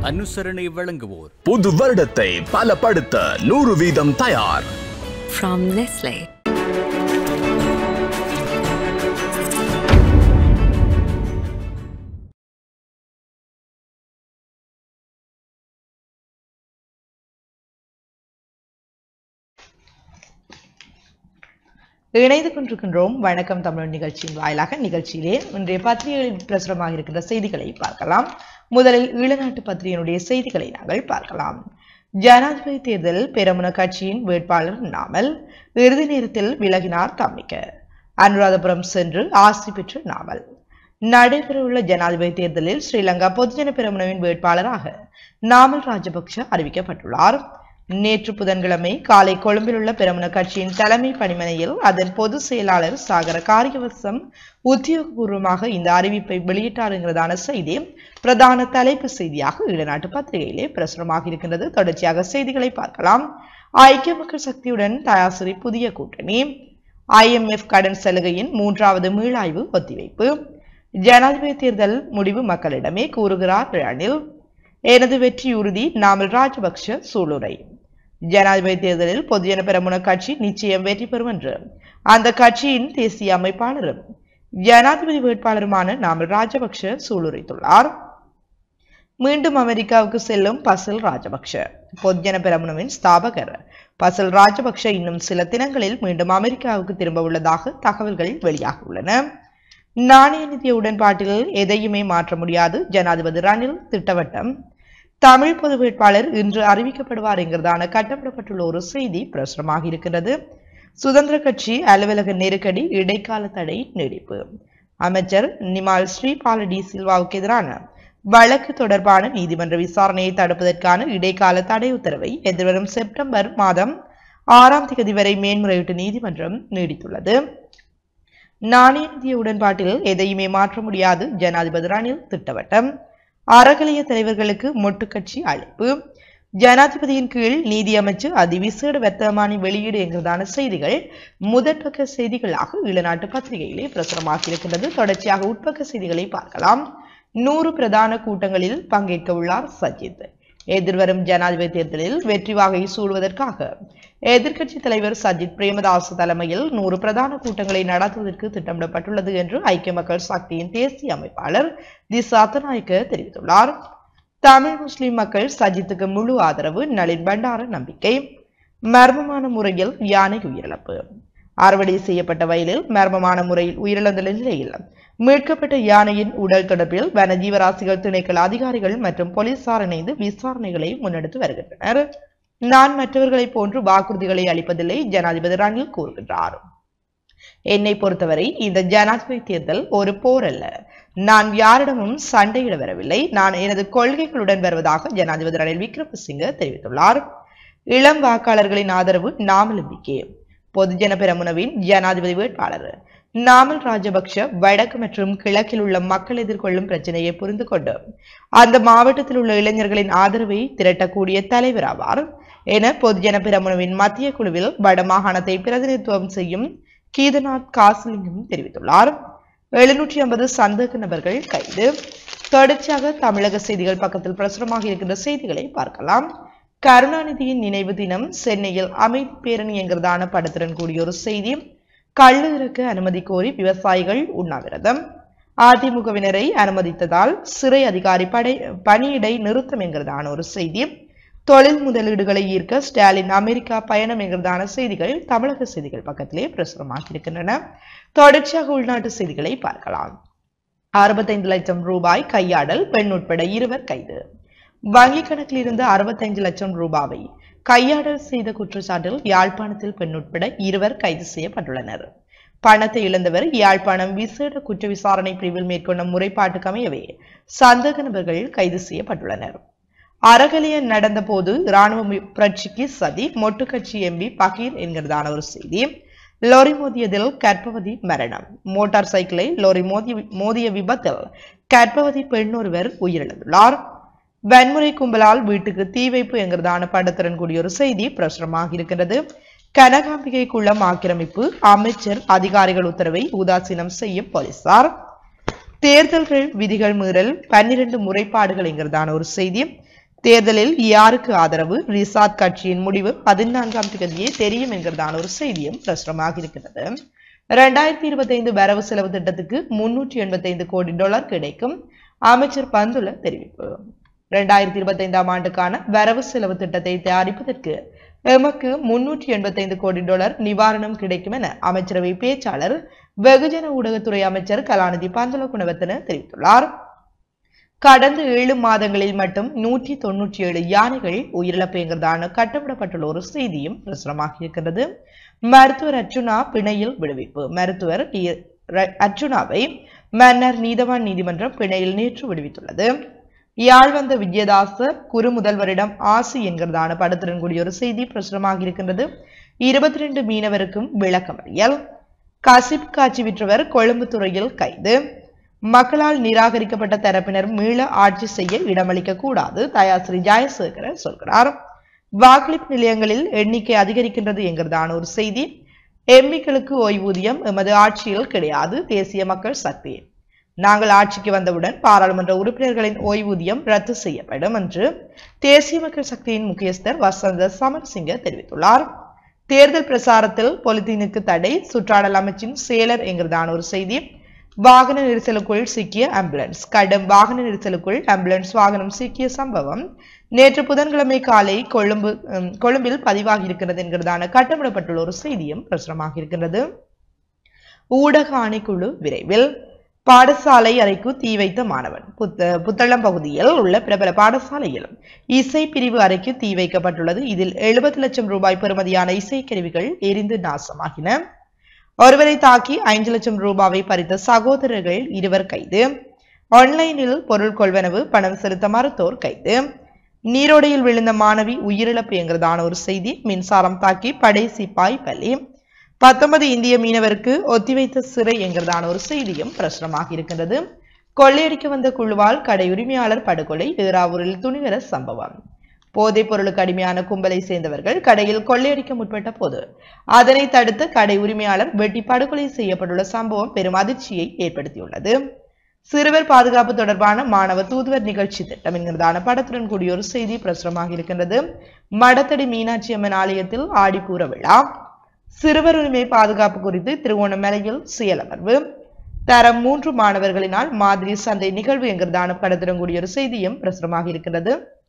அனுசரணை வழங்குவோர் புது வருடத்தை பலப்படுத்த நூறு வீதம் தயார் from Nestle. இணைந்து கொண்டிருக்கின்றோம் வணக்கம் தமிழ் நிகழ்ச்சியின் வாயிலாக நிகழ்ச்சியிலே இன்றைய பத்திரிகைகளில் பிரசுரமாக இருக்கின்ற செய்திகளை பார்க்கலாம் முதலில் ஈழநாட்டு பத்திரிகையினுடைய செய்திகளை நாங்கள் பார்க்கலாம் ஜனாதிபதி தேர்தல் பெரமுன கட்சியின் வேட்பாளர் நாமல் இறுதி நேரத்தில் விலகினார் தம்மிக்க அனுராதபுரம் சென்று ஆசி பெற்ற நாமல் நடைபெறவுள்ள ஜனாதிபதி தேர்தலில் ஸ்ரீலங்கா பொதுஜன பெரமுனவின் வேட்பாளராக நாமல் ராஜபக்ஷ அறிவிக்கப்பட்டுள்ளார் நேற்று புதன்கிழமை காலை கொழும்பில் உள்ள பெரமுன கட்சியின் தலைமை பணிமனையில் அதன் பொதுச் செயலாளர் சாகர காரியவசம் உத்தியோகபூர்வமாக இந்த அறிவிப்பை வெளியிட்டார் என்கிறதான செய்தி பிரதான தலைப்பு செய்தியாக ஈழநாட்டு பத்திரிகையிலே பிரசுரமாக இருக்கின்றது தொடர்ச்சியாக செய்திகளை பார்க்கலாம் ஐக்கிய மக்கள் சக்தியுடன் தயாசிரி புதிய கூட்டணி ஐஎம்எஃப் கடன் சலுகையின் மூன்றாவது மீளாய்வு ஒத்திவைப்பு ஜனாதிபதி தேர்தல் முடிவு மக்களிடமே கூறுகிறார் ரணில் எனது வெற்றி உறுதி நாமல் ராஜபக்ஷ சூளுரை ஜனாதிபதி தேர்தலில் பொதுஜன பெரமுன கட்சி நிச்சயம் வெற்றி பெறும் என்று அந்த கட்சியின் தேசிய அமைப்பாளரும் ஜனாதிபதி வேட்பாளருமான நாமல் ராஜபக்ஷ சூளுரைத்துள்ளார் மீண்டும் அமெரிக்காவுக்கு செல்லும் பசில் ராஜபக்ஷ பொதுஜன பெரமுனவின் ஸ்தாபகர் பசில் ராஜபக்ஷ இன்னும் சில தினங்களில் மீண்டும் அமெரிக்காவுக்கு திரும்ப உள்ளதாக தகவல்கள் வெளியாக உள்ளன நாணய நிதிய உடன்பாட்டில் எதையுமே மாற்ற முடியாது ஜனாதிபதி ரணில் திட்டவட்டம் தமிழ் பொது வேட்பாளர் இன்று அறிவிக்கப்படுவார் என்கிறதான கட்டப்படப்பட்டுள்ள ஒரு செய்தி பிரசுரமாக இருக்கிறது சுதந்திர கட்சி அலுவலக நெருக்கடி இடைக்கால தடை நீடிப்பு அமைச்சர் நிமால் ஸ்ரீபாலடி சில்வாவுக்கு எதிரான வழக்கு தொடர்பான நீதிமன்ற விசாரணையை தடுப்பதற்கான இடைக்கால தடை உத்தரவை எதிர்வரும் செப்டம்பர் மாதம் ஆறாம் தேதி வரை மேன்முறையீட்டு நீதிமன்றம் நீடித்துள்ளது நாணய நிதிய உடன்பாட்டில் எதையுமே மாற்ற முடியாது ஜனாதிபதி ரணில் திட்டவட்டம் அறகலைய தலைவர்களுக்கு மொட்டுக்கட்சி அழைப்பு ஜனாதிபதியின் கீழ் நீதி அமைச்சு அதிவிசேட வர்த்தமானி வெளியீடு என்கிறதான செய்திகள் முதற்பக்க செய்திகளாக ஈழநாட்டு பத்திரிகையிலே பிரசுரமாக இருக்கின்றது தொடர்ச்சியாக உட்பக்க செய்திகளை பார்க்கலாம் நூறு பிரதான கூட்டங்களில் பங்கேற்க உள்ளார் சஜித் எதிர்வரும் ஜனாதிபதி தேர்தலில் வெற்றி வாகை சூடுவதற்காக எதிர்க்கட்சி தலைவர் சஜித் பிரேமதாஸ் தலைமையில் நூறு பிரதான கூட்டங்களை நடத்துவதற்கு திட்டமிடப்பட்டுள்ளது என்று ஐக்கிய மக்கள் சக்தியின் தேசிய அமைப்பாளர் தி சத்தநாயக்க தெரிவித்துள்ளார் தமிழ் முஸ்லிம் மக்கள் சஜித்துக்கு முழு ஆதரவு நளின் பண்டார நம்பிக்கை மர்மமான முறையில் யானை உயிரிழப்பு அறுவடை செய்யப்பட்ட வயலில் மர்மமான முறையில் உயிரிழந்த நிலையில் மீட்கப்பட்ட யானையின் உடல் தொடர்பில் வன ஜீவராசிகள் திணைக்கள அதிகாரிகள் மற்றும் போலீசார் இணைந்து விசாரணைகளை முன்னெடுத்து வருகின்றனர் நான் மற்றவர்களைப் போன்று வாக்குறுதிகளை அளிப்பதில்லை ஜனாதிபதி ரணில் கூறுகின்றார் என்னை பொறுத்தவரை இந்த ஜனாதிபதி தேர்தல் ஒரு போர் அல்ல நான் யாரிடமும் சண்டையிட வரவில்லை நான் எனது கொள்கைகளுடன் வருவதாக ஜனாதிபதி ரணில் விக்ரமசிங்க தெரிவித்துள்ளார் இளம் வாக்காளர்களின் ஆதரவு நாமலும்பிக்கே பொதுஜன பெரமுனவின் ஜனாதிபதி வேட்பாளர் நாமல் ராஜபக்ஷ வடக்கு மற்றும் கிழக்கில் உள்ள மக்கள் எதிர்கொள்ளும் பிரச்சனையை புரிந்து கொண்டு அந்த மாவட்டத்தில் உள்ள இளைஞர்களின் ஆதரவை திரட்டக்கூடிய தலைவர் ஆவார் என பொதுஜன பெரமுனவின் மத்திய குழுவில் வடமாகாணத்தை பிரதிநிதித்துவம் செய்யும் கீதநாத் காசிலிங்கம் தெரிவித்துள்ளார் எழுநூற்றி ஐம்பது சந்தேக நபர்கள் கைது தொடர்ச்சியாக தமிழக செய்திகள் பக்கத்தில் பிரசுரமாக இருக்கின்ற செய்திகளை பார்க்கலாம் கருணாநிதியின் நினைவு தினம் சென்னையில் அமைதி பேரணி என்கிறதான படத்துடன் கூடிய ஒரு செய்தி கள்ளு இறக்க அனுமதி கோரி விவசாயிகள் உண்ணாவிரதம் அதிமுகவினரை அனுமதித்ததால் சிறை அதிகாரி படை பணியிடை நிறுத்தம் என்கிறதான ஒரு செய்தி தொழில் முதலீடுகளை ஈர்க்க ஸ்டாலின் அமெரிக்கா பயணம் என்கிறதான செய்திகள் தமிழக செய்திகள் பக்கத்திலே பிரசுரமாக இருக்கின்றன தொடர்ச்சியாக உள்நாட்டு செய்திகளை பார்க்கலாம் அறுபத்தைந்து லட்சம் ரூபாய் கையாடல் பெண் உட்பட இருவர் கைது வங்கி கணக்கில் இருந்து அறுபத்தைந்து லட்சம் ரூபாவை கையாடல் செய்த குற்றச்சாட்டில் யாழ்ப்பாணத்தில் பெண் உட்பட இருவர் கைது செய்யப்பட்டுள்ளனர் பணத்தை இழந்தவர் யாழ்ப்பாணம் விசேட குற்ற விசாரணை பிரிவில் மேற்கொண்ட முறைப்பாட்டுக்கு அமையவே சந்தேக நபர்கள் கைது செய்யப்பட்டுள்ளனர் அறகலிய நடந்த போது இராணுவ புரட்சிக்கு சதி மொட்டு கட்சி எம்பி பகீர் என்கிறதான ஒரு செய்தி லோரி மோதியதில் கர்ப்பவதி மரணம் மோட்டார் சைக்கிளை லோரி மோதிய மோதிய விபத்தில் கர்ப்பவதி பெண் ஒருவர் உயிரிழந்துள்ளார் வன்முறை கும்பலால் வீட்டுக்கு தீ வைப்பு என்கிறதான படத்துடன் கூடிய ஒரு செய்தி பிரசுரமாக இருக்கின்றது கனகாம்பிகை குளம் ஆக்கிரமிப்பு அமைச்சர் அதிகாரிகள் உத்தரவை உதாசீனம் செய்யும் போலீசார் தேர்தல்கள் விதிகள் மீறல் பன்னிரண்டு முறைப்பாடுகள் என்கிறதான ஒரு செய்தி தேர்தலில் யாருக்கு ஆதரவு ரிசாத் கட்சியின் முடிவு பதினான்காம் தேதியே தெரியும் என்கிறதான ஒரு செய்தியும் பிரசுரமாக இருக்கிறது இரண்டாயிரத்தி இருபத்தி ஐந்து வரவு செலவு திட்டத்துக்கு முன்னூற்றி எண்பத்தி ஐந்து கோடி டாலர் கிடைக்கும் அமைச்சர் பந்துல தெரிவிப்பு இரண்டாயிரத்தி இருபத்தி ஐந்தாம் ஆண்டுக்கான வரவு செலவு திட்டத்தை தயாரிப்பதற்கு எமக்கு முன்னூற்றி எண்பத்தி ஐந்து கோடி டாலர் நிவாரணம் கிடைக்கும் என அமைச்சரவை பேச்சாளர் வெகுஜன ஊடகத்துறை அமைச்சர் கலாநிதி பந்துல குணவர்த்தன தெரிவித்துள்ளார் கடந்த ஏழு மாதங்களில் மட்டும் நூற்றி தொன்னூற்றி ஏழு யானைகள் உயிரிழப்புங்கிறதான கட்டமிடப்பட்டுள்ள ஒரு செய்தியும் பிரசுரமாக இருக்கின்றது மருத்துவர் அர்ச்சுனா பிணையில் விடுவிப்பு மருத்துவர் இ- ர- அர்ச்சுனாவை மன்னர் நீதவான் நீதிமன்றம் பிணையில் நேற்று விடுவித்துள்ளது யாழ் வந்த விஜயதாச குரு முதல்வரிடம் ஆசி என்கிறதான படத்துடன் கூடிய ஒரு செய்தி பிரசுரமாக இருக்கின்றது இருபத்தி ரெண்டு மீனவருக்கும் விளக்கமறியல் கசிப் காட்சி விற்றவர் கொழும்பு துறையில் கைது மக்களால் நிராகரிக்கப்பட்ட தரப்பினர் மீள ஆட்சி செய்ய இடமளிக்க கூடாது தயாஸ்ரீ ஜெயசேகர சொல்கிறார் வாக்களிப்பு நிலையங்களில் எண்ணிக்கை அதிகரிக்கின்றது என்கிறதான ஒரு செய்தி எம்பிக்களுக்கு ஓய்வூதியம் எமது ஆட்சியில் கிடையாது தேசிய மக்கள் சக்தி நாங்கள் ஆட்சிக்கு வந்தவுடன் பாராளுமன்ற உறுப்பினர்களின் ஓய்வூதியம் ரத்து செய்யப்படும் என்று தேசிய மக்கள் சக்தியின் முக்கியஸ்தர் வசந்த சமரசிங்க தெரிவித்துள்ளார் தேர்தல் பிரசாரத்தில் பொலித்தீனுக்கு தடை சுற்றாடல் அமைச்சின் செயலர் என்கிறதான ஒரு செய்தி வாகன நெரிசலுக்குள் சிக்கிய ஆம்புலன்ஸ் கடும் வாகன நெரிசலுக்குள் ஆம்புலன்ஸ் வாகனம் சிக்கிய சம்பவம் நேற்று புதன்கிழமை காலை கொழும்பு உம், கொழும்பில் பதிவாகி இருக்கிறது என்கிறதான கட்டமிடப்பட்டுள்ள ஒரு செய்தியும் பிரசுரமாக இருக்கின்றது ஊடக ஆணைக்குழு விரைவில் பாடசாலை அறைக்கு தீ வைத்த மாணவன் புத்த புத்தளம் பகுதியில் உள்ள பிரபல பாடசாலையில் இசை பிரிவு அறைக்கு தீ வைக்கப்பட்டுள்ளது இதில் எழுபது லட்சம் ரூபாய் பெறுமதியான இசைக்கருவிகள் எரிந்து நாசமாகின ஒருவரை தாக்கி ஐந்து லட்சம் ரூபாவை பறித்த சகோதரர்கள் இருவர் கைது ஆன்லைனில் பொருள் கொள்வனவு பணம் செலுத்த மறுத்தோர் கைது நீரோடையில் விழுந்த மாணவி உயிரிழப்பு என்கிறதான ஒரு செய்தி மின்சாரம் தாக்கி படை சிப்பாய் பலி பத்தொன்பது இந்திய மீனவருக்கு ஒத்திவைத்த சிறை என்கிறதான ஒரு செய்தியும் பிரசுரமாக இருக்கின்றது கொள்ளையடிக்க வந்த குழுவால் கடை உரிமையாளர் படுகொலை ஏறாவூரில் துணிகர சம்பவம் போதைப் பொருளுக்கு அடிமையான கும்பலை சேர்ந்தவர்கள் கடையில் கொள்ளையடிக்க முற்பட்ட போது அதனை தடுத்த கடை உரிமையாளர் வெட்டி படுகொலை செய்யப்பட்டுள்ள சம்பவம் பெரும் அதிர்ச்சியை ஏற்படுத்தியுள்ளது சிறுவர் பாதுகாப்பு தொடர்பான மாணவ தூதுவர் நிகழ்ச்சி திட்டம் என்கிறதான படத்துடன் கூடிய ஒரு செய்தி பிரசுரமாக இருக்கின்றது மடத்தடி மீனாட்சி அம்மன் ஆலயத்தில் ஆடிப்பூர விழா சிறுவர் உரிமை பாதுகாப்பு குறித்து திருவோணமலையில் செயலமர்வு தரம் மூன்று மாணவர்களினால் மாதிரி சந்தை நிகழ்வு என்கிறதான படத்துடன் கூடிய ஒரு செய்தியும் பிரசுரமாக இருக்கின்றது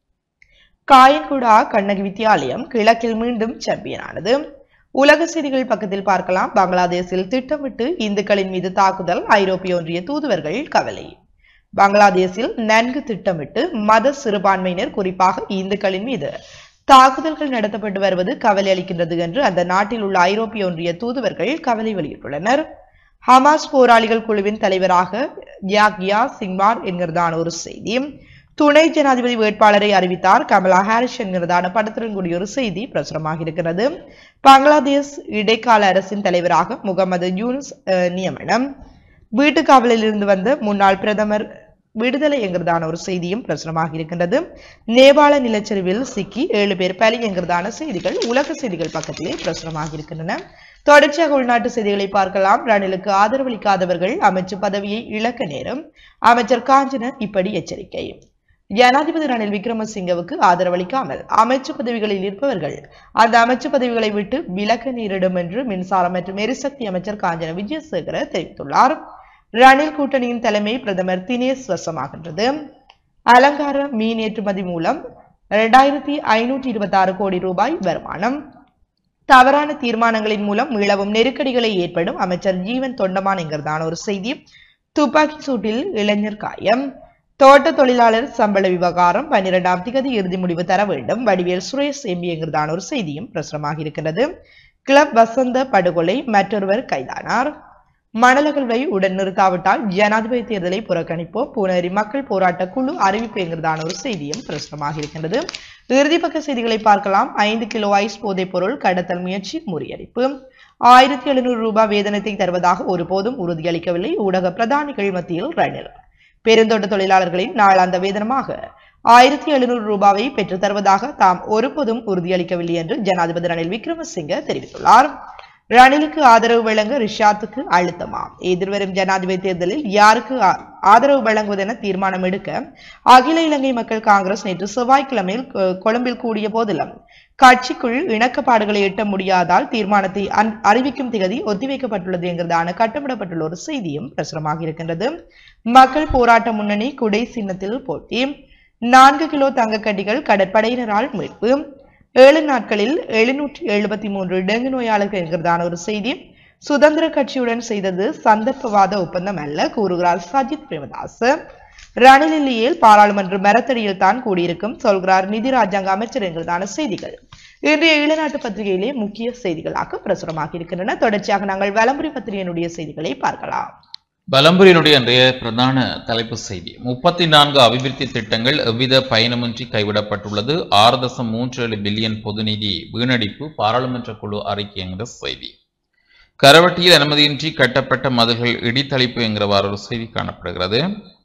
காயன்குடா கண்ணகி வித்தியாலயம் கிழக்கில் மீண்டும் சாம்பியனானது உலக செய்திகள் பக்கத்தில் பார்க்கலாம் பங்களாதேஷில் திட்டமிட்டு இந்துக்களின் மீது தாக்குதல் ஐரோப்பிய ஒன்றிய தூதுவர்கள் கவலை பங்களாதேஷில் நன்கு திட்டமிட்டு மத சிறுபான்மையினர் குறிப்பாக இந்துக்களின் மீது தாக்குதல்கள் நடத்தப்பட்டு வருவது கவலை அளிக்கின்றது என்று அந்த நாட்டில் உள்ள ஐரோப்பிய ஒன்றிய தூதுவர்கள் கவலை வெளியிட்டுள்ளனர் ஹமாஸ் போராளிகள் குழுவின் தலைவராக யாக்யா சிங்வார் என்கிறதான ஒரு செய்தி துணை ஜனாதிபதி வேட்பாளரை அறிவித்தார் கமலா ஹாரிஸ் என்கிறதான படத்துடன் கூடிய ஒரு செய்தி பிரசுரமாக இருக்கிறது பங்களாதேஷ் இடைக்கால அரசின் தலைவராக முகமது யூனுஸ் அஹ், நியமனம் வீட்டு காவலில் இருந்து வந்த முன்னாள் பிரதமர் விடுதலை என்கிறதான ஒரு செய்தியும் பிரசுரமாக இருக்கின்றது நேபாள நிலச்சரிவில் சிக்கி ஏழு பேர் பலி என்கிறதான செய்திகள் உலக செய்திகள் பக்கத்திலே பிரசுரமாக இருக்கின்றன தொடர்ச்சியாக உள்நாட்டு செய்திகளை பார்க்கலாம் ரணிலுக்கு ஆதரவளிக்காதவர்கள் அமைச்சு பதவியை இழக்க நேரும் அமைச்சர் காஞ்சன இப்படி எச்சரிக்கை ஜனாதிபதி ரணில் விக்ரமசிங்கவுக்கு ஆதரவளிக்காமல் அமைச்சு பதவிகளில் இருப்பவர்கள் அந்த அமைச்சு பதவிகளை விட்டு விலக்க நேரிடும் என்று மின்சாரம் மற்றும் எரிசக்தி அமைச்சர் காஞ்சன விஜயசேகர தெரிவித்துள்ளார் ரணில் கூட்டணியின் தலைமை பிரதமர் தினேஷ் வசமாகின்றது அலங்கார மீன் ஏற்றுமதி மூலம் இரண்டாயிரத்தி ஐநூற்றி இருபத்தி ஆறு கோடி ரூபாய் வருமானம் தவறான தீர்மானங்களின் மூலம் மீளவும் நெருக்கடிகளை ஏற்படும் அமைச்சர் ஜீவன் தொண்டமான் என்கிறதான ஒரு செய்தி துப்பாக்கி சூட்டில் இளைஞர் காயம் தோட்ட தொழிலாளர் சம்பள விவகாரம் பன்னிரெண்டாம் திகதி இறுதி முடிவு தர வேண்டும் வடிவேல் சுரேஷ் எம்பி என்கிறதான ஒரு செய்தியும் பிரசுரமாக இருக்கிறது கிளப் வசந்த படுகொலை மற்றொருவர் கைதானார் மணலகல்வை உடன் நிறுத்தாவிட்டால் ஜனாதிபதி தேர்தலை புறக்கணிப்போம் பூனேரி மக்கள் போராட்ட குழு அறிவிப்பு என்கிறதான ஒரு செய்தியும் பிரசுரமாக இருக்கின்றது இறுதி பக்க செய்திகளை பார்க்கலாம் ஐந்து கிலோ ஐஸ் போதைப் பொருள் கடத்தல் முயற்சி முறியடிப்பு ஆயிரத்தி எழுநூறு ரூபாய் வேதனத்தை தருவதாக ஒருபோதும் உறுதியளிக்கவில்லை ஊடக பிரதானிகள் மத்தியில் ரணில் பெருந்தோட்ட தொழிலாளர்களின் நாளாந்த வேதனமாக ஆயிரத்தி எழுநூறு ரூபாவை பெற்றுத் தருவதாக தாம் ஒருபோதும் உறுதியளிக்கவில்லை என்று ஜனாதிபதி ரணில் விக்ரமசிங்க தெரிவித்துள்ளார் ரணிலுக்கு ஆதரவு வழங்க ரிஷாத்துக்கு அழுத்தமா எதிர்வரும் ஜனாதிபதி தேர்தலில் யாருக்கு ஆ- ஆதரவு வழங்குவதென தீர்மானம் எடுக்க அகில இலங்கை மக்கள் காங்கிரஸ் நேற்று செவ்வாய்க்கிழமையில் கொ- கொழும்பில் கூடிய போதிலும் கட்சிக்குள் இணக்கப்பாடுகளை எட்ட முடியாதால் தீர்மானத்தை அன்- அறிவிக்கும் திகதி ஒத்திவைக்கப்பட்டுள்ளது என்கிறதான கட்டமிடப்பட்டுள்ள ஒரு செய்தியும் பிரசுரமாக இருக்கின்றது மக்கள் போராட்ட முன்னணி குடை சின்னத்தில் போட்டி நான்கு கிலோ தங்கக்கட்டிகள் கடற்படையினரால் மீட்பு ஏழு நாட்களில் எழுநூற்றி எழுபத்தி மூன்று டெங்கு நோயாளர்கள் என்கிறதான ஒரு செய்தி சுதந்திர கட்சியுடன் செய்தது சந்தர்ப்பவாத ஒப்பந்தம் அல்ல கூறுகிறார் சஜித் பிரேமதாஸ் ரணிலில்லியில் பாராளுமன்ற மரத்தடியில் தான் கூடியிருக்கும் சொல்கிறார் நிதி ராஜாங்க அமைச்சர் என்கிறதான செய்திகள் இன்றைய ஈழநாட்டு பத்திரிகையிலே முக்கிய செய்திகளாக பிரசுரமாக இருக்கின்றன தொடர்ச்சியாக நாங்கள் வலம்புரி பத்திரிகையினுடைய செய்திகளை பார்க்கலாம் பலம்புரியினுடைய இன்றைய பிரதான தலைப்பு செய்தி முப்பத்தி நான்கு அபிவிருத்தி திட்டங்கள் எவ்வித பயணமின்றி கைவிடப்பட்டுள்ளது ஆறு தசம் மூன்று ஏழு பில்லியன் பொது நிதி வீணடிப்பு பாராளுமன்ற குழு அறிக்கை என்கிற செய்தி கரவட்டியில் அனுமதியின்றி கட்டப்பட்ட மதில்கள் இடித்தளிப்பு என்கிறவாறு ஒரு செய்தி காணப்படுகிறது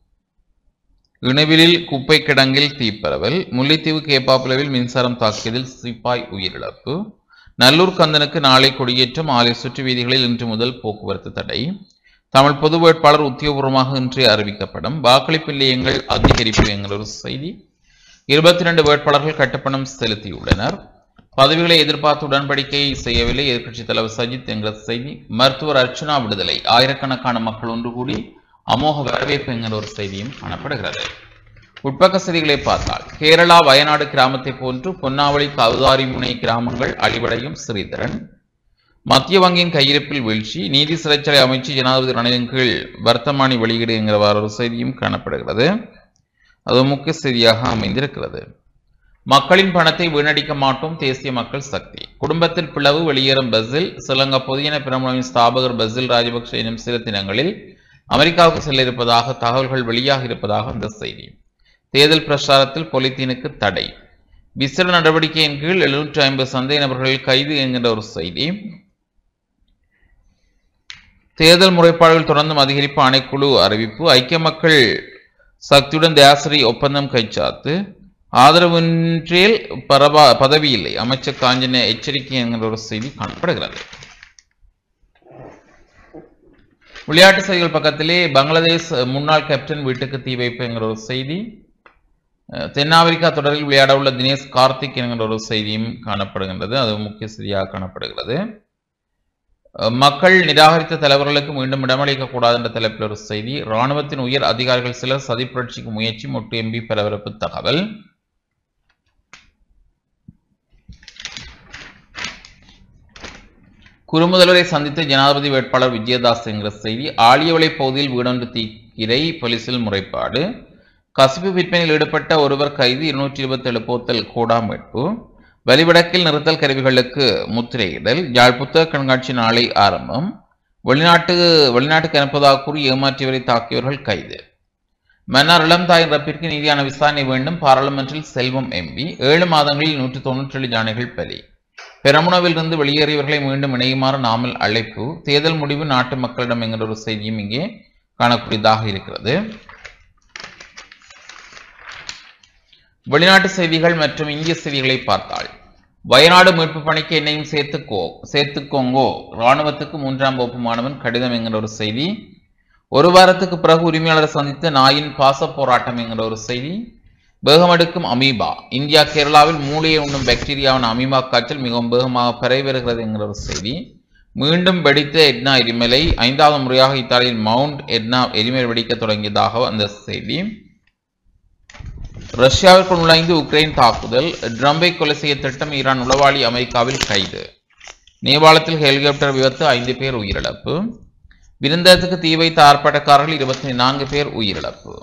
இணுவிலில் குப்பை கிடங்கில் தீப்பரவல் முல்லைத்தீவு கேப்பாப்புலவில் மின்சாரம் தாக்கியதில் சிப்பாய் உயிரிழப்பு நல்லூர் கந்தனுக்கு நாளை கொடியேற்றம் ஆலை சுற்று வீதிகளில் இன்று முதல் போக்குவரத்து தடை தமிழ் பொது வேட்பாளர் உத்தியோகபூர்வமாக இன்றே அறிவிக்கப்படும் வாக்களிப்பு நிலையங்கள் அதிகரிப்பு என்கிற ஒரு செய்தி இருபத்தி ரெண்டு வேட்பாளர்கள் கட்டுப்பணம் செலுத்தியுள்ளனர் பதவிகளை எதிர்பார்த்து உடன்படிக்கை செய்யவில்லை எதிர்க்கட்சித் தலைவர் சஜித் என்கிற செய்தி மருத்துவர் அர்ச்சனா விடுதலை ஆயிரக்கணக்கான மக்கள் ஒன்று கூடி அமோக வரவேற்பு என்கிற ஒரு செய்தியும் காணப்படுகிறது உட்பக்க செய்திகளை பார்த்தால் கேரளா வயநாடு கிராமத்தை போன்று பொன்னாவளி கவுதாரிமுனை கிராமங்கள் அழிவடையும் ஸ்ரீதரன் மத்திய வங்கியின் கையிருப்பில் வீழ்ச்சி நீதி சிறைச்சாலை அமைச்சு ஜனாதிபதி ரணிலின் கீழ் வர்த்தமானி வெளியீடு என்கிறவாறு ஒரு செய்தியும் காணப்படுகிறது அது முக்கிய செய்தியாக அமைந்திருக்கிறது மக்களின் பணத்தை வீணடிக்க மாட்டோம் தேசிய மக்கள் சக்தி குடும்பத்தில் பிளவு வெளியேறும் பசில் ஸ்ரீலங்கா பொதுஜன பிரமுனவின் ஸ்தாபகர் பசில் ராஜபக்ஷ எனும் சில தினங்களில் அமெரிக்காவுக்கு செல்ல இருப்பதாக தகவல்கள் வெளியாக இருப்பதாக அந்த செய்தி தேர்தல் பிரச்சாரத்தில் பொலித்தீனுக்கு தடை விசேட நடவடிக்கையின் கீழ் எழுநூற்றி ஐம்பது சந்தேக நபர்கள் கைது என்கின்ற ஒரு செய்தி தேர்தல் முறைப்பாடுகள் தொடர்ந்தும் அதிகரிப்பு ஆணைக்குழு அறிவிப்பு ஐக்கிய மக்கள் சக்தியுடன் தியாசரி ஒப்பந்தம் கைச்சாத்து ஆதரவின்றில் பரவா பதவி இல்லை அமைச்சர் காஞ்சன எச்சரிக்கை என்கிற ஒரு செய்தி காணப்படுகிறது விளையாட்டு செய்திகள் பக்கத்திலே பங்களாதேஷ் முன்னாள் கேப்டன் வீட்டுக்கு தீ வைப்பு என்கிற ஒரு செய்தி அஹ், தென்னாப்பிரிக்கா தொடரில் விளையாட உள்ள தினேஷ் கார்த்திக் என்கிற ஒரு செய்தியும் காணப்படுகின்றது அது முக்கிய செய்தியாக காணப்படுகிறது அஹ், மக்கள் நிராகரித்த தலைவர்களுக்கு மீண்டும் இடமளிக்க கூடாது என்ற தலைப்பில் ஒரு செய்தி இராணுவத்தின் உயர் அதிகாரிகள் சிலர் சதி புரட்சிக்கு முயற்சி மொட்டு எம்பி பரபரப்பு தகவல் குறுமுதல்வரை சந்தித்த ஜனாதிபதி வேட்பாளர் விஜயதாஸ் என்கிற செய்தி ஆலியவளை பகுதியில் வீடொன்று தீக்கிரை போலீசில் முறைப்பாடு கசிப்பு விற்பனையில் ஈடுபட்ட ஒருவர் கைது இருநூற்றி இருபத்தி ஏழு போத்தல் கோடா மீட்பு வலிவடக்கில் நிறுத்தல் கருவிகளுக்கு முத்திரையிடல் யாழ் புத்தக கண்காட்சி நாளை ஆரம்பம் வெளிநாட்டு வெளிநாட்டுக்கு அனுப்புவதாக கூறி ஏமாற்றியவரை தாக்கியவர்கள் கைது மன்னார் இளம்தாயின் ரப்பிற்கு நீதியான விசாரணை வேண்டும் பாராளுமன்றில் செல்வம் எம்பி ஏழு மாதங்களில் நூற்றி தொன்னூற்றி ஏழு யானைகள் பலி பெரமுனவில் இருந்து வெளியேறியவர்களை மீண்டும் இணையுமாறு நாமல் அழைப்பு தேர்தல் முடிவு நாட்டு மக்களிடம் என்கிற ஒரு செய்தியும் இங்கே காணக்கூடியதாக இருக்கிறது வெளிநாட்டு செய்திகள் மற்றும் இந்திய செய்திகளை பார்த்தால் வயநாடு மீட்பு பணிக்கு என்னையும் சேர்த்துக்கோ சேர்த்துக்கோங்கோ ராணுவத்துக்கு மூன்றாம் வகுப்பு மாணவன் கடிதம் என்கிற ஒரு செய்தி ஒரு வாரத்துக்கு பிறகு உரிமையாளர் சந்தித்த நாயின் பாச போராட்டம் என்கிற ஒரு செய்தி வேகமெடுக்கும் அமீபா இந்தியா கேரளாவில் மூளையை உண்ணும் பாக்டீரியாவின் அமீபா காய்ச்சல் மிகவும் வேகமாக பரவி வருகிறது என்கிற ஒரு செய்தி மீண்டும் வெடித்த எட்னா எரிமலை ஐந்தாவது முறையாக இத்தாலியின் மவுண்ட் எட்னா எரிமலை வெடிக்க தொடங்கியதாக அந்த செய்தி ரஷ்யாவிற்குள் நுழைந்து உக்ரைன் தாக்குதல் ட்ரம்பை கொலை செய்ய திட்டம் ஈரான் உளவாளி அமெரிக்காவில் கைது நேபாளத்தில் ஹெலிகாப்டர் விபத்து ஐந்து பேர் உயிரிழப்பு விருந்தத்துக்கு தீ வைத்த ஆர்ப்பாட்டக்காரர்கள் இருபத்தி நான்கு பேர் உயிரிழப்பு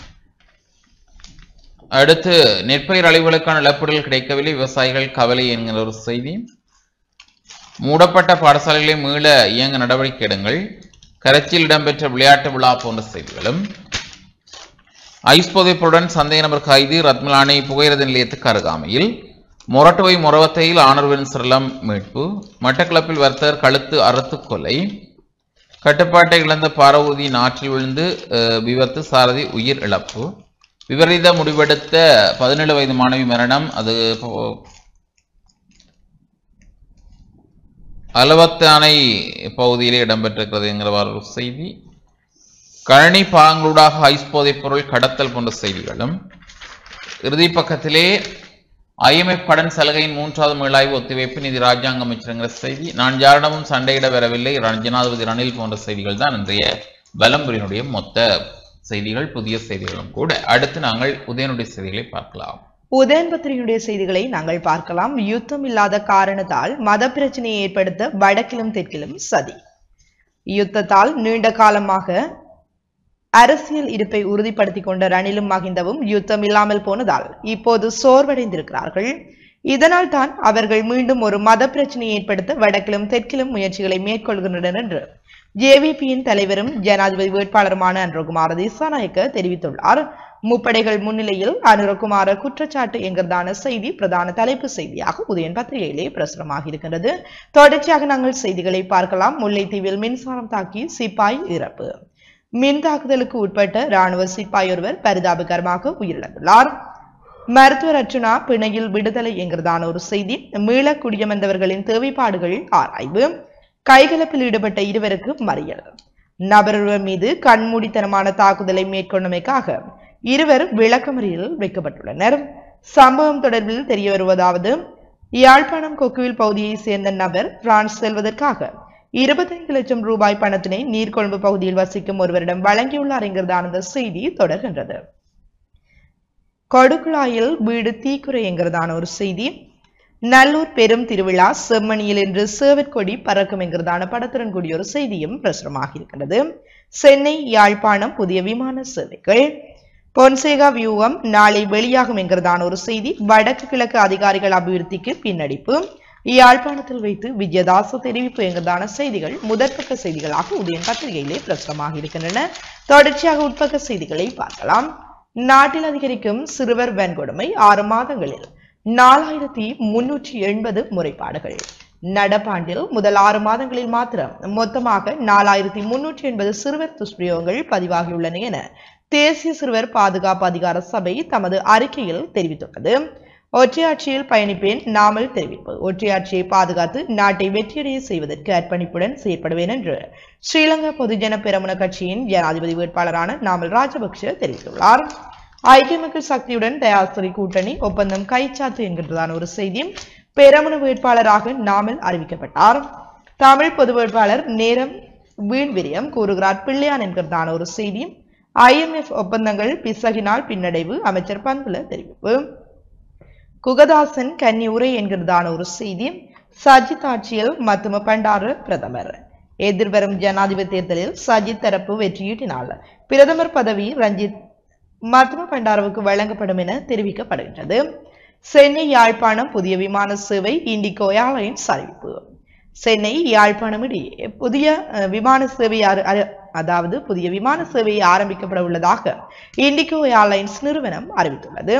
அடுத்து நெற்பயிர் அழிவுகளுக்கான இழப்பீடுகள் கிடைக்கவில்லை விவசாயிகள் கவலை என்கிற ஒரு செய்தி மூடப்பட்ட பாடசாலைகளை மீள இயங்க நடவடிக்கை எடுங்கள் கரைச்சியில் இடம்பெற்ற விளையாட்டு விழா போன்ற செய்திகளும் ஐஸ் போதைப்பொருடன் சந்தேக நபர் கைது ரத்மலானை புகையிரத நிலையத்துக்கு அருகாமையில் மொரட்டுவை மொரவத்தையில் ஆணர்வின் சிரலம் மீட்பு மட்டக்களப்பில் வர்த்தகர் கழுத்து அறுத்து கொலை கட்டுப்பாட்டை இழந்த பாரவூர்தி நாற்றில் விழுந்து அஹ், விபத்து சாரதி உயிர் இழப்பு விபரீத முடிவெடுத்த பதினேழு வயது மாணவி மரணம் அது போ- அலுவத்தானை பகுதியிலே இடம்பெற்றிருக்கிறது என்கிறவாறு ஒரு செய்தி கழனி பாங்களூடாக ஐஸ் போதைப் பொருள் கடத்தல் போன்ற செய்திகளும் இறுதி பக்கத்திலே ஐஎம்எஃப் கடன் சலுகையின் மூன்றாவது மீளாய்வு ஒத்திவைப்பு நிதி ராஜாங்க அமைச்சருங்கிற செய்தி நான் யாரிடமும் சண்டையிட வரவில்லை ர- ஜனாதிபதி ரணில் போன்ற செய்திகள் தான் இன்றைய பலம்புரியினுடைய மொத்த செய்திகள் புதிய செய்திகளும் கூட அடுத்து நாங்கள் உதயனுடைய செய்திகளை பார்க்கலாம் உதயன் பத்திரிகையுடைய செய்திகளை நாங்கள் பார்க்கலாம் யுத்தம் இல்லாத காரணத்தால் மத பிரச்சனையை ஏற்படுத்த வடக்கிலும் தெற்கிலும் சதி யுத்தத்தால் நீண்ட காலமாக அரசியல் இருப்பை உறுதிப்படுத்திக் கொண்ட ரணிலும் மகிந்தவும் யுத்தம் இல்லாமல் போனதால் இப்போது சோர்வடைந்திருக்கிறார்கள் இதனால் தான் அவர்கள் மீண்டும் ஒரு மத பிரச்சனையை ஏற்படுத்த வடக்கிலும் தெற்கிலும் முயற்சிகளை மேற்கொள்கின்றனர் என்று ஜேவிபியின் தலைவரும் ஜனாதிபதி வேட்பாளருமான அனுரகுமார திசாநாயக்க தெரிவித்துள்ளார் முப்படைகள் முன்னிலையில் அனுரகுமார குற்றச்சாட்டு என்கிறதான செய்தி பிரதான தலைப்பு செய்தியாக உதயன் பத்திரிகையிலே பிரசுரமாக இருக்கின்றது தொடர்ச்சியாக நாங்கள் செய்திகளை பார்க்கலாம் முல்லைத்தீவில் மின்சாரம் தாக்கி சிப்பாய் இறப்பு மின் தாக்குதலுக்கு உட்பட்ட ராணுவ சிப்பாய் ஒருவர் பரிதாபகரமாக உயிரிழந்துள்ளார் மருத்துவர் அர்ச்சுனா பிணையில் விடுதலை என்கிறதான ஒரு செய்தி மீள குடியமர்ந்தவர்களின் தேவைப்பாடுகள் ஆராய்வு கைகலப்பில் ஈடுபட்ட இருவருக்கு மறியல் நபரொருவர் மீது கண்மூடித்தனமான தாக்குதலை மேற்கொண்டமைக்காக இருவர் விளக்கமறியலில் வைக்கப்பட்டுள்ளனர் சம்பவம் தொடர்பில் தெரிய வருவதாவது யாழ்ப்பாணம் கொக்குவில் பகுதியைச் சேர்ந்த நபர் பிரான்ஸ் செல்வதற்காக இருபத்தைந்து லட்சம் ரூபாய் பணத்தினை நீர்கொழும்பு பகுதியில் வசிக்கும் ஒருவரிடம் வழங்கியுள்ளார் என்கிறதான இந்த செய்தி தொடர்கின்றது கொடுக்குழாயில் வீடு தீக்குறை என்கிறதான ஒரு செய்தி நல்லூர் பெரும் திருவிழா செம்மணியில் இன்று சேவற்கொடி பறக்கும் என்கிறதான படத்துடன் கூடிய ஒரு செய்தியும் பிரசுரமாக இருக்கின்றது சென்னை யாழ்ப்பாணம் புதிய விமான சேவைகள் பொன்சேகா வியூகம் நாளை வெளியாகும் என்கிறதான ஒரு செய்தி வடக்கு கிழக்கு அதிகாரிகள் அபிவிருத்திக்கு பின்னடிப்பு யாழ்ப்பாணத்தில் வைத்து விஜயதாச தெரிவிப்பு என்கிறதான செய்திகள் முதற்பக்க செய்திகளாக உதயன் பத்திரிகையிலே பிரசுரமாக இருக்கின்றன தொடர்ச்சியாக உட்பக்க செய்திகளை பார்க்கலாம் நாட்டில் அதிகரிக்கும் சிறுவர் வன்கொடுமை ஆறு மாதங்களில் நாலாயிரத்தி முன்னூற்றி எண்பது முறைப்பாடுகள் நடப்பாண்டில் முதல் ஆறு மாதங்களில் மாத்திரம் மொத்தமாக நாலாயிரத்தி முன்னூற்றி எண்பது சிறுவர் துஷ்பிரயோகங்கள் பதிவாகியுள்ளன என தேசிய சிறுவர் பாதுகாப்பு அதிகார சபை தமது அறிக்கையில் தெரிவித்துள்ளது ஒற்றையாட்சியில் பயணிப்பேன் நாமல் தெரிவிப்பு ஒற்றையாட்சியை பாதுகாத்து நாட்டை வெற்றியடைய செய்வதற்கு அர்ப்பணிப்புடன் செயற்படுவேன் என்று ஸ்ரீலங்கா பொதுஜன பெரமுன கட்சியின் ஜனாதிபதி வேட்பாளரான நாமல் ராஜபக்ஷ தெரிவித்துள்ளார் ஐக்கிய மக்கள் சக்தியுடன் தயாஸ்திரி கூட்டணி ஒப்பந்தம் கைச்சாத்து என்கின்றதான ஒரு செய்தியும் பெரமுன வேட்பாளராக நாமல் அறிவிக்கப்பட்டார் தமிழ் பொது வேட்பாளர் நேரம் வீண் விரியம் கூறுகிறார் பிள்ளையான் என்கிறதான ஒரு செய்தியும் ஐஎம்எஃப் ஒப்பந்தங்கள் பிசகினால் பின்னடைவு அமைச்சர் பண்புல தெரிவிப்பு குகதாசன் கன்னி உரை என்கிறதான ஒரு செய்தி சஜித் ஆட்சியில் மத்தும பண்டார பிரதமர் எதிர்வரும் ஜனாதிபதி தேர்தலில் சஜித் தரப்பு வெற்றியீட்டினால் பிரதமர் பதவி ரஞ்சித் மத்தும பண்டாரவுக்கு வழங்கப்படும் என தெரிவிக்கப்படுகின்றது சென்னை யாழ்ப்பாணம் புதிய விமான சேவை இண்டிகோ ஏர்லைன்ஸ் அறிவிப்பு சென்னை யாழ்ப்பாணம் இடையே புதிய அஹ், விமான சேவை ஆர- அர- அதாவது புதிய விமான சேவை ஆரம்பிக்கப்பட உள்ளதாக இண்டிகோ ஏர்லைன்ஸ் நிறுவனம் அறிவித்துள்ளது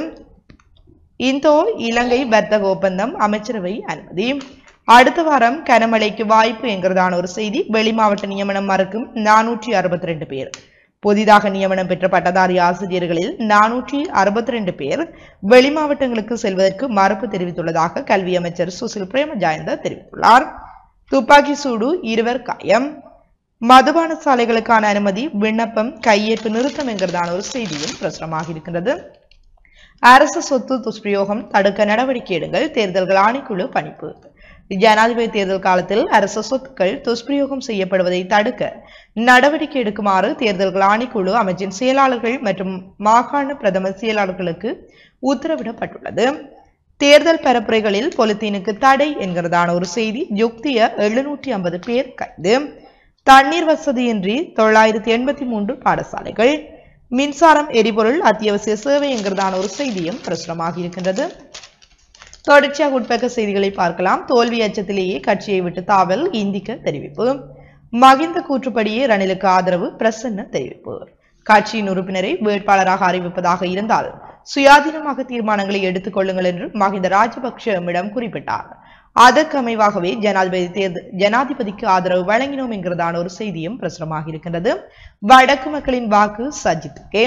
இந்தோ இலங்கை வர்த்தக ஒப்பந்தம் அமைச்சரவை அனுமதி அடுத்த வாரம் கனமழைக்கு வாய்ப்பு என்கிறதான ஒரு செய்தி வெளிமாவட்ட நியமனம் மறுக்கும் நானூற்றி அறுபத்தி ரெண்டு பேர் புதிதாக நியமனம் பெற்ற பட்டதாரி ஆசிரியர்களில் நானூற்றி அறுபத்தி ரெண்டு பேர் வெளிமாவட்டங்களுக்கு செல்வதற்கு மறுப்பு தெரிவித்துள்ளதாக கல்வி அமைச்சர் சுசில் பிரேமஜாயந்த தெரிவித்துள்ளார் துப்பாக்கி சூடு இருவர் காயம் மதுபான சாலைகளுக்கான அனுமதி விண்ணப்பம் கையேற்பு நிறுத்தம் என்கிறதான ஒரு செய்தியும் பிரசுரமாக இருக்கின்றது அரசு சொத்து துஷ்பிரயோகம் தடுக்க நடவடிக்கை எடுங்கள் தேர்தல்கள் ஆணைக்குழு பணிப்பு ஜனாதிபதி தேர்தல் காலத்தில் அரசு சொத்துக்கள் துஷ்பிரயோகம் செய்யப்படுவதை தடுக்க நடவடிக்கை எடுக்குமாறு தேர்தல்கள் ஆணைக்குழு அமைச்சின் செயலாளர்கள் மற்றும் மாகாண பிரதம செயலாளர்களுக்கு உத்தரவிடப்பட்டுள்ளது தேர்தல் பரப்புரைகளில் பொலித்தீனுக்கு தடை என்கிறதான ஒரு செய்தி யுக்திய எழுநூற்றி ஐம்பது பேர் கைது தண்ணீர் வசதியின்றி தொள்ளாயிரத்தி எண்பத்தி மூன்று பாடசாலைகள் மின்சாரம் எரிபொருள் அத்தியாவசிய சேவை என்கிறதான ஒரு செய்தியும் பிரசுரமாக இருக்கின்றது தொடர்ச்சியாக உட்பக்க செய்திகளை பார்க்கலாம் தோல்வி அச்சத்திலேயே கட்சியை விட்டு தாவல் இந்திக்க தெரிவிப்பு மகிந்த கூற்றுப்படியே ரணிலுக்கு ஆதரவு பிரசன்ன தெரிவிப்பு கட்சியின் உறுப்பினரை வேட்பாளராக அறிவிப்பதாக இருந்தால் சுயாதீனமாக தீர்மானங்களை எடுத்துக் கொள்ளுங்கள் என்று மகிந்த ராஜபக்ஷவிடம் குறிப்பிட்டார் அதற்கு அமைவாகவே ஜனாதிபதி தேர்தல் ஜனாதிபதிக்கு ஆதரவு வழங்கினோம் என்கிறதான ஒரு செய்தியும் பிரசுரமாக இருக்கின்றது வடக்கு மக்களின் வாக்கு சஜித்துக்கே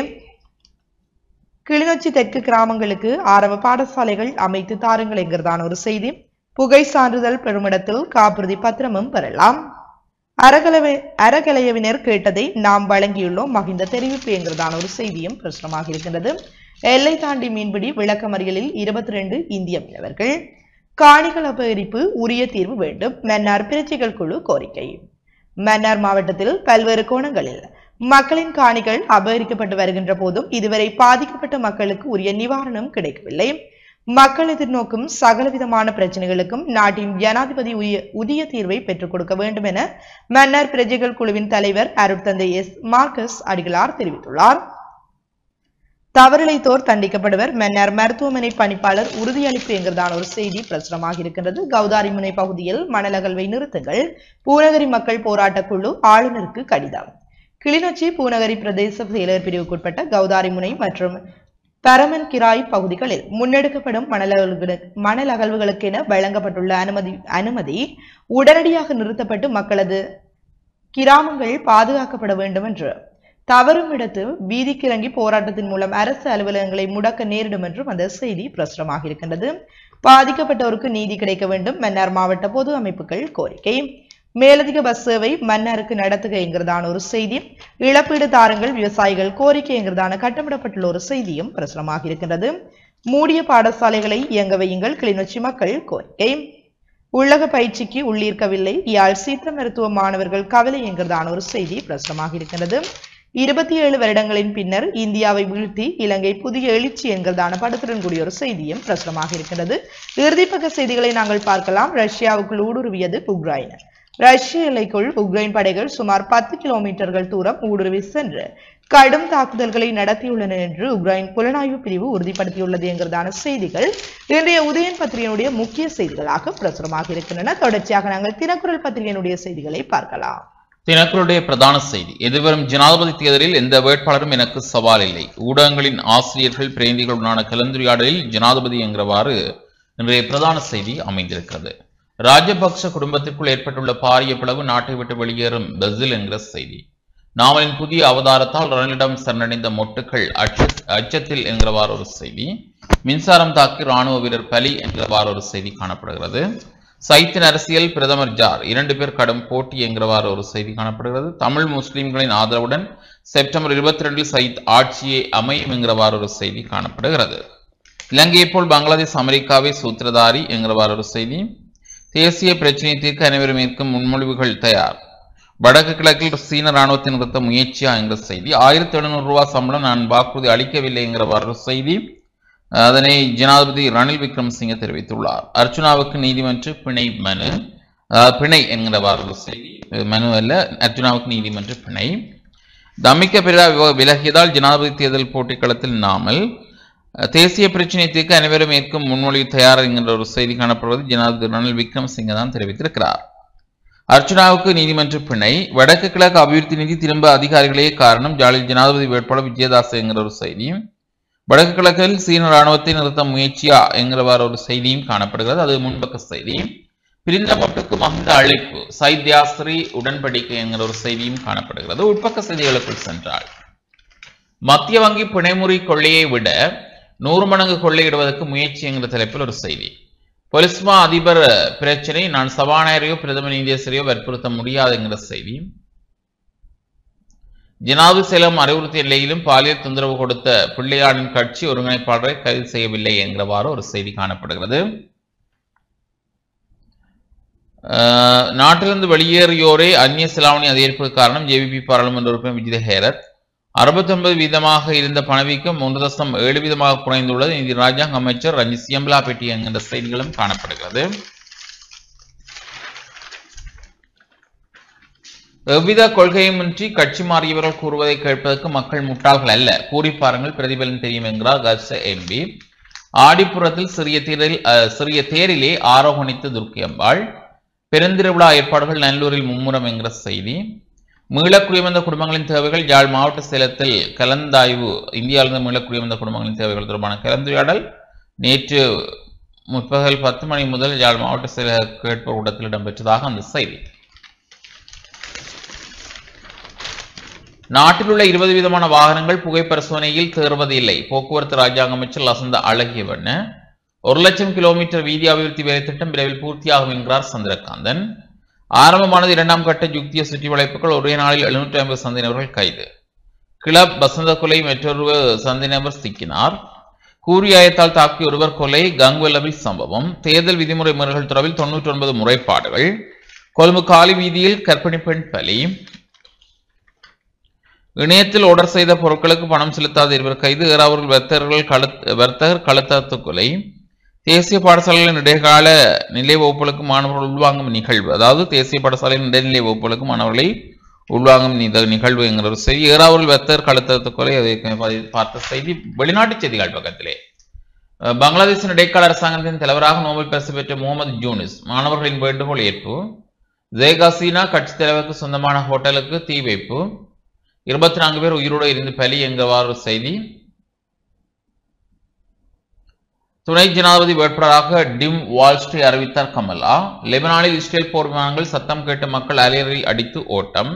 கிளிநொச்சி தெற்கு கிராமங்களுக்கு ஆரம்ப பாடசாலைகள் அமைத்து தாருங்கள் என்கிறதான ஒரு செய்தி புகை சான்றிதழ் பெறுமிடத்தில் காப்புறுதி பத்திரமும் பெறலாம் அறகலவை அறகலையவினர் கேட்டதை நாம் வழங்கியுள்ளோம் மகிந்த தெரிவிப்பு என்கிறதான ஒரு செய்தியும் பிரசுரமாக இருக்கின்றது எல்லை தாண்டி மீன்பிடி விளக்கமறியலில் இருபத்தி ரெண்டு இந்திய மீனவர்கள் காணிகள் அபகரிப்பு உரிய தீர்வு வேண்டும் மன்னார் பிரச்சைகள் குழு கோரிக்கை மன்னார் மாவட்டத்தில் பல்வேறு கோணங்களில் மக்களின் காணிகள் அபகரிக்கப்பட்டு வருகின்ற போதும் இதுவரை பாதிக்கப்பட்ட மக்களுக்கு உரிய நிவாரணம் கிடைக்கவில்லை மக்கள் எதிர்நோக்கும் சகலவிதமான பிரச்சனைகளுக்கும் நாட்டின் ஜனாதிபதி உய- உரிய தீர்வை பெற்றுக் கொடுக்க வேண்டும் என மன்னர் பிரஜைகள் குழுவின் தலைவர் அருட்தந்தை எஸ் மார்க்கஸ் அடிகளார் தெரிவித்துள்ளார் தவறிழைத்தோர் தண்டிக்கப்படுவர் மன்னர் மருத்துவமனை பணிப்பாளர் உறுதியளிப்பு என்கிறதான ஒரு செய்தி பிரசுரமாக இருக்கின்றது கௌதாரிமுனை பகுதியில் மணல் அகழ்வை நிறுத்துங்கள் பூநகரி மக்கள் போராட்டக் குழு ஆளுநருக்கு கடிதம் கிளிநொச்சி பூநகரி பிரதேச செயலர் பிரிவுக்குட்பட்ட கௌதாரிமுனை மற்றும் பரமன் கிராய் பகுதிகளில் முன்னெடுக்கப்படும் மணல் அகழ்வுகளுக்கு மணல் அகழ்வுகளுக்கென வழங்கப்பட்டுள்ள அனுமதி அனுமதி உடனடியாக நிறுத்தப்பட்டு மக்களது கிராமங்கள் பாதுகாக்கப்பட வேண்டும் என்று தவறும் இடத்து வீதிக்கு இறங்கி போராட்டத்தின் மூலம் அரசு அலுவலகங்களை முடக்க நேரிடும் என்றும் அந்த செய்தி பிரசுரமாக இருக்கின்றது பாதிக்கப்பட்டோருக்கு நீதி கிடைக்க வேண்டும் மன்னார் மாவட்ட பொது அமைப்புகள் கோரிக்கை மேலதிக பஸ் சேவை மன்னாருக்கு நடத்துக என்கிறதான ஒரு செய்தி இழப்பீடு தாருங்கள் விவசாயிகள் கோரிக்கை என்கிறதான கட்டமிடப்பட்டுள்ள ஒரு செய்தியும் பிரசுரமாக இருக்கின்றது மூடிய பாடசாலைகளை இயங்க வையுங்கள் கிளிநொச்சி மக்கள் கோரிக்கை உள்ளக பயிற்சிக்கு உள்ளீர்க்கவில்லை யாழ் சீத்த மருத்துவ மாணவர்கள் கவலை என்கிறதான ஒரு செய்தி பிரசுரமாக இருக்கின்றது இருபத்தி ஏழு வருடங்களின் பின்னர் இந்தியாவை வீழ்த்தி இலங்கை புதிய எழுச்சி என்கிறதான படத்துடன் கூடிய ஒரு செய்தியும் பிரசுரமாக இருக்கின்றது இறுதிப்பக்க செய்திகளை நாங்கள் பார்க்கலாம் ரஷ்யாவுக்குள் ஊடுருவியது உக்ரைன் ரஷ்ய எல்லைக்குள் உக்ரைன் படைகள் சுமார் பத்து கிலோமீட்டர்கள் தூரம் ஊடுருவி சென்று கடும் தாக்குதல்களை நடத்தியுள்ளன என்று உக்ரைன் புலனாய்வு பிரிவு உறுதிப்படுத்தியுள்ளது என்கிறதான செய்திகள் இன்றைய உதயன் பத்திரிகையினுடைய முக்கிய செய்திகளாக பிரசுரமாக இருக்கின்றன தொடர்ச்சியாக நாங்கள் தினக்குரல் பத்திரிகையினுடைய செய்திகளை பார்க்கலாம் தினக்குரலுடைய பிரதான செய்தி எதிர்வரும் ஜனாதிபதி தேர்தலில் எந்த வேட்பாளரும் எனக்கு சவால் இல்லை ஊடகங்களின் ஆசிரியர்கள் பிரதிநிதிகளுடனான கலந்துரையாடலில் ஜனாதிபதி என்கிறவாறு இன்றைய பிரதான செய்தி அமைந்திருக்கிறது ராஜபக்ஷ குடும்பத்திற்குள் ஏற்பட்டுள்ள பாரிய பிளவு நாட்டை விட்டு வெளியேறும் பெசில் என்கிற செய்தி நாவலின் புதிய அவதாரத்தால் ரணிலிடம் சரணடைந்த மொட்டுக்கள் அச்ச அச்சத்தில் என்கிறவாறு ஒரு செய்தி மின்சாரம் தாக்கி ராணுவ வீரர் பலி என்கிறவாறு ஒரு செய்தி காணப்படுகிறது சைத்தின் அரசியல் பிரதமர் ஜார் இரண்டு பேர் கடும் போட்டி என்கிறவாறு ஒரு செய்தி காணப்படுகிறது தமிழ் முஸ்லிம்களின் ஆதரவுடன் செப்டம்பர் இருபத்தி ரெண்டில் சயித் ஆட்சியை அமையும் என்கிறவாறு ஒரு செய்தி காணப்படுகிறது இலங்கையைப் போல் பங்களாதேஷ் அமெரிக்காவை சூத்திரதாரி என்கிறவாறு ஒரு செய்தி தேசிய பிரச்சினை தீர்க்க அனைவரும் ஏற்கும் முன்மொழிவுகள் தயார் வடக்கு கிழக்கில் சீன ராணுவத்தை நிறுத்த முயற்சியா என்கிற செய்தி ஆயிரத்தி எழுநூறு ரூபாய் சம்பளம் நான் வாக்குறுதி அளிக்கவில்லை என்கிற ஒரு செய்தி அதனை ஜனாதிபதி ரணில் விக்ரமசிங்க தெரிவித்துள்ளார் அர்ச்சுனாவுக்கு நீதிமன்ற பிணை மனு அதாவது பிணை என்கிற ஒரு செய்தி இது மனு அல்ல அர்ச்சுனாவுக்கு நீதிமன்ற பிணை தமிக்க பெரிதா விலகியதால் ஜனாதிபதி தேர்தல் போட்டிக் களத்தில் நாமல் தேசிய பிரச்சினை தீர்க்க அனைவரும் ஏற்கும் முன்மொழிவு தயார் என்கின்ற ஒரு செய்தி காணப்படுவது ஜனாதிபதி ரணில் விக்ரமசிங்க தான் தெரிவித்திருக்கிறார் அர்ச்சுனாவுக்கு நீதிமன்ற பிணை வடக்கு கிழக்கு அபிவிருத்தி நிதி திரும்ப அதிகாரிகளே காரணம் ஜாலில் ஜனாதிபதி வேட்பாளர் விஜயதாஸ் என்கிற ஒரு செய்தியும் வடக்கு கிழக்கில் சீன ராணுவத்தை நிறுத்த முயற்சியா என்கிறவாறு ஒரு செய்தியும் காணப்படுகிறது அது முன்பக்க செய்தி பிரிந்த மட்டுக்கு மகிந்த அழைப்பு சைத்யாஸ்ரீ உடன்படிக்கை என்கிற ஒரு செய்தியும் காணப்படுகிறது உட்பக்க செய்திகளுக்குள் சென்றால் மத்திய வங்கி பிணைமுறி கொள்ளையை விட நூறு மடங்கு கொள்ளையிடுவதற்கு முயற்சி என்கிற தலைப்பில் ஒரு செய்தி பொலிஸ்மா அதிபர் பிரச்சனை நான் சபாநாயகரையோ பிரதம நீதியரசரையோ வற்புறுத்த முடியாது என்கிற செய்தி ஜனாதிபதி செல்லம் அறிவுறுத்திய நிலையிலும் பாலியல் தொந்தரவு கொடுத்த பிள்ளையாடின் கட்சி ஒருங்கிணைப்பாளரை கைது செய்யவில்லை என்கிறவாறு ஒரு செய்தி காணப்படுகிறது அஹ், நாட்டிலிருந்து வெளியேறியோரே அந்நிய செலாவணி அதிகரிப்பு காரணம் ஜேவிபி பாராளுமன்ற உறுப்பினர் விஜித ஹேரத் அறுபத்தொன்பது வீதமாக இருந்த பணவீக்கம் மூன்று தசம் ஏழு வீதமாக குறைந்துள்ளது நிதி ராஜாங்க அமைச்சர் ரஞ்சித் சியம்பலா பேட்டி என்கின்ற செய்திகளும் காணப்படுகிறது எவ்வித கொள்கையுமின்றி கட்சி மாறியவர்கள் கூறுவதை கேட்பதற்கு மக்கள் முட்டாள்கள் அல்ல கூறி பாருங்கள் பிரதிபலன் தெரியும் என்கிறார் கர்ச எம்பி ஆடிப்புறத்தில் சிறிய தேரில் அஹ், சிறிய தேரிலே ஆரோகணித்து துர்க்கி அம்பாள் பெருந்திருவிழா ஏற்பாடுகள் நல்லூரில் மும்முரம் என்கிற செய்தி மீளக்குடி வந்த குடும்பங்களின் தேவைகள் யாழ் மாவட்ட சேலத்தில் கலந்தாய்வு இந்தியாவிலிருந்து மீளக்குடி வந்த குடும்பங்களின் தேவைகள் தொடர்பான கலந்துரையாடல் நேற்று முற்பகல் பத்து மணி முதல் யாழ் மாவட்ட சேல கேட்போர் கூட்டத்தில் இடம்பெற்றதாக அந்த செய்தி நாட்டில் உள்ள இருபது விதமான வாகனங்கள் புகை பரிசோதனையில் தேர்வது இல்லை போக்குவரத்து ராஜாங்க அமைச்சர் லசந்த அழகியவண்ண ஒரு லட்சம் கிலோமீட்டர் வீதி அபிவிருத்தி வேலை திட்டம் விரைவில் பூர்த்தியாகும் என்கிறார் சந்திரகாந்தன் ஆரம்பமானது இரண்டாம் கட்ட யுக்திய சுற்றி வளைப்புகள் ஒரே நாளில் எழுநூற்றி ஐம்பது சந்தை நபர்கள் கைது கிளப் வசந்த கொலை மற்றொரு சந்தை நபர் சிக்கினார் கூறியாயத்தால் தாக்கிய ஒருவர் கொலை கங்வெல்லவில் சம்பவம் தேர்தல் விதிமுறை மீறல்கள் தொடர்பில் தொன்னூற்றி ஒன்பது முறைப்பாடுகள் கொழும்பு காலி வீதியில் கர்ப்பிணி பெண் பலி இணையத்தில் ஆர்டர் செய்த பொருட்களுக்கு பணம் செலுத்தாத இருவர் கைது ஏறாவூரில் வர்த்தகர்கள் கழுத் வர்த்தகர் கழுத்தாத்து கொலை தேசிய பாடசாலைகளின் இடைக்கால நிலை வகுப்புகளுக்கு மாணவர்கள் உள்வாங்கும் நிகழ்வு அதாவது தேசிய பாடசாலையின் இடைநிலை வகுப்புகளுக்கு மாணவர்களை உள்வாங்கும் நித- நிகழ்வு என்கிற ஒரு செய்தி ஏறாவூரில் வர்த்தகர் கழுத்தாத்து கொலை அதை பார்த்த செய்தி வெளிநாட்டு செய்திகள் பக்கத்திலே அஹ், பங்களாதேஷின் இடைக்கால அரசாங்கத்தின் தலைவராக நோபல் பரிசு பெற்ற முகமது ஜூனிஸ் மாணவர்களின் வேண்டுகோள் ஏற்பு ஜெயக் ஹசீனா கட்சித் தலைவருக்கு சொந்தமான ஹோட்டலுக்கு தீ வைப்பு இருபத்தி நான்கு பேர் உயிரோடு இருந்து பலி என்கிறவாறு ஒரு செய்தி துணை ஜனாதிபதி வேட்பாளராக டிம் வால்ஸ்ட்ரி அறிவித்தார் கமலா லெபனானில் இஸ்ரேல் போர் விமானங்கள் சத்தம் கேட்டு மக்கள் அலையரில் அடித்து ஓட்டம்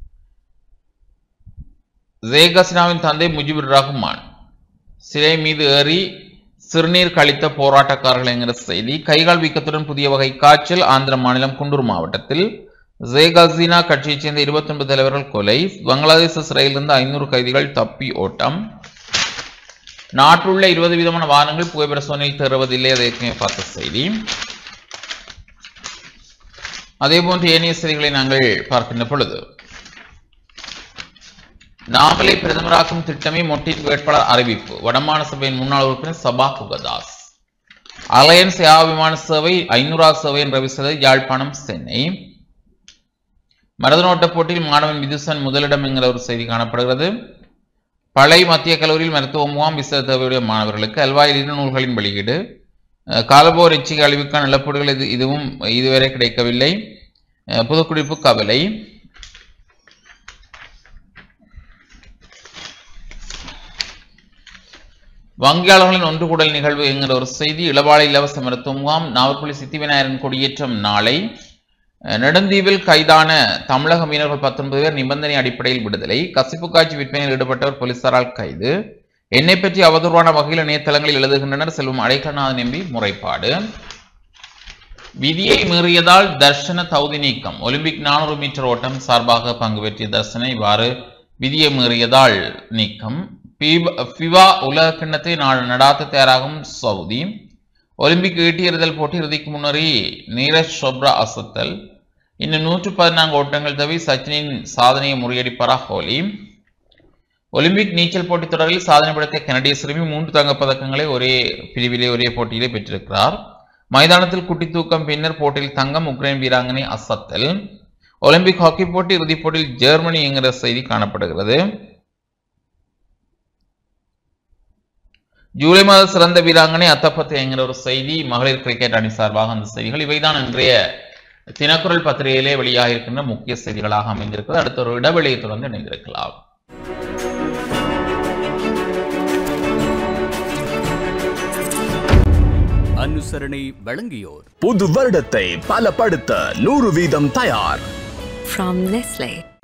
ஜேக் ஹசீனாவின் தந்தை முஜிபுர் ரஹ்மான் சிலை மீது ஏறி சிறுநீர் கழித்த போராட்டக்காரர்கள் என்கிற செய்தி கைகால் வீக்கத்துடன் புதிய வகை காய்ச்சல் ஆந்திர மாநிலம் குண்டூர் மாவட்டத்தில் ஜேக் ஹசீனா கட்சியைச் சேர்ந்த 29 தலைவர்கள் கொலை பங்களாதேச சிறையிலிருந்து ஐநூறு கைதிகள் தப்பி ஓட்டம் நாட்டுள்ள இருபது விதமான வாகனங்கள் புகைப்பட சோனில் தருவதில்லை அதை ஏற்கனவே பார்த்த செய்தி அதே போன்று ஏனைய செய்திகளை நாங்கள் பார்க்கின்ற பொழுது நாமலை பிரதமராக்கும் திட்டமே மொட்டின் வேட்பாளர் அறிவிப்பு வடமாநில சபையின் முன்னாள் உறுப்பினர் சபா குகதாஸ் அலையன்ஸ் யா விமான சேவை ஐநூறா சேவை என்ற விசதை யாழ்ப்பாணம் சென்னை மரதனோட்ட போட்டியில் மாணவன் விதுசன் முதலிடம் என்கிற ஒரு செய்தி காணப்படுகிறது பழைய மத்திய கல்லூரியில் மருத்துவ முகாம் விசேட தேவையுடைய மாணவர்களுக்கு அல்வாயில் இரு நூல்களின் வெளியீடு அஹ், காலபோர் எச்சிக அழிவுக்கான இழப்பீடுகள் இது இதுவும் இதுவரை கிடைக்கவில்லை அஹ், புதுக்குடிப்பு கவலை வங்கியாளர்களின் ஒன்று கூடல் நிகழ்வு என்கிற ஒரு செய்தி இளவாலை இலவச மருத்துவ முகாம் நாவற்குழி சித்தி விநாயகரின் கொடியேற்றம் நாளை அஹ், நெடுந்தீவில் கைதான தமிழக மீனவர்கள் பத்தொன்பது பேர் நிபந்தனை அடிப்படையில் விடுதலை கசிப்பு காட்சி விற்பனையில் ஈடுபட்டவர் போலீசாரால் கைது என்னை பற்றி அவதூறான வகையில் இணையதளங்களில் எழுதுகின்றனர் செல்வம் அடைக்கநாதன் எம்பி முறைப்பாடு விதியை மீறியதால் தர்ஷன தகுதி நீக்கம் ஒலிம்பிக் நானூறு மீட்டர் ஓட்டம் சார்பாக பங்கு பெற்றிய தர்ஷனை இவ்வாறு விதியை மீறியதால் நீக்கம் பீப- ஃபிபா உலக கிண்ணத்தை நா- நடாத்த தயாராகும் சவுதி ஒலிம்பிக் ஈட்டி எறிதல் போட்டி இறுதிக்கு முன்னரே நீரஜ் சோப்ரா அசத்தல் இன்னும் நூற்று பதினான்கு ஓட்டங்கள் தவி சச்சினின் சாதனையை முறியடிப்பாரா ஹோலி ஒலிம்பிக் நீச்சல் போட்டித் தொடரில் சாதனை படைத்த கனடிய சிறுமி மூன்று தங்கப் பதக்கங்களை ஒரே பிரிவிலே ஒரே போட்டியிலே பெற்றிருக்கிறார் மைதானத்தில் குட்டி தூக்கம் பின்னர் போட்டியில் தங்கம் உக்ரைன் வீராங்கனை அசத்தல் ஒலிம்பிக் ஹாக்கி போட்டி இறுதிப் போட்டியில் ஜெர்மனி என்கிற செய்தி காணப்படுகிறது ஜூலை மாத சிறந்த வீராங்கனை அத்தப்பத்து என்கிற ஒரு செய்தி மகளிர் கிரிக்கெட் அணி சார்பாக அந்த செய்திகள் இவைதான் இன்றைய தினக்குரல் பத்திரிகையிலே வெளியாக இருக்கின்ற முக்கிய செய்திகளாக அமைந்திருக்கிறது அடுத்த ஒரு இடைவெளியை தொடர்ந்து இணைந்திருக்கலாம் அனுசரணை வழங்கியோர் புது வருடத்தை பலப்படுத்த நூறு வீதம் தயார் From Nestle.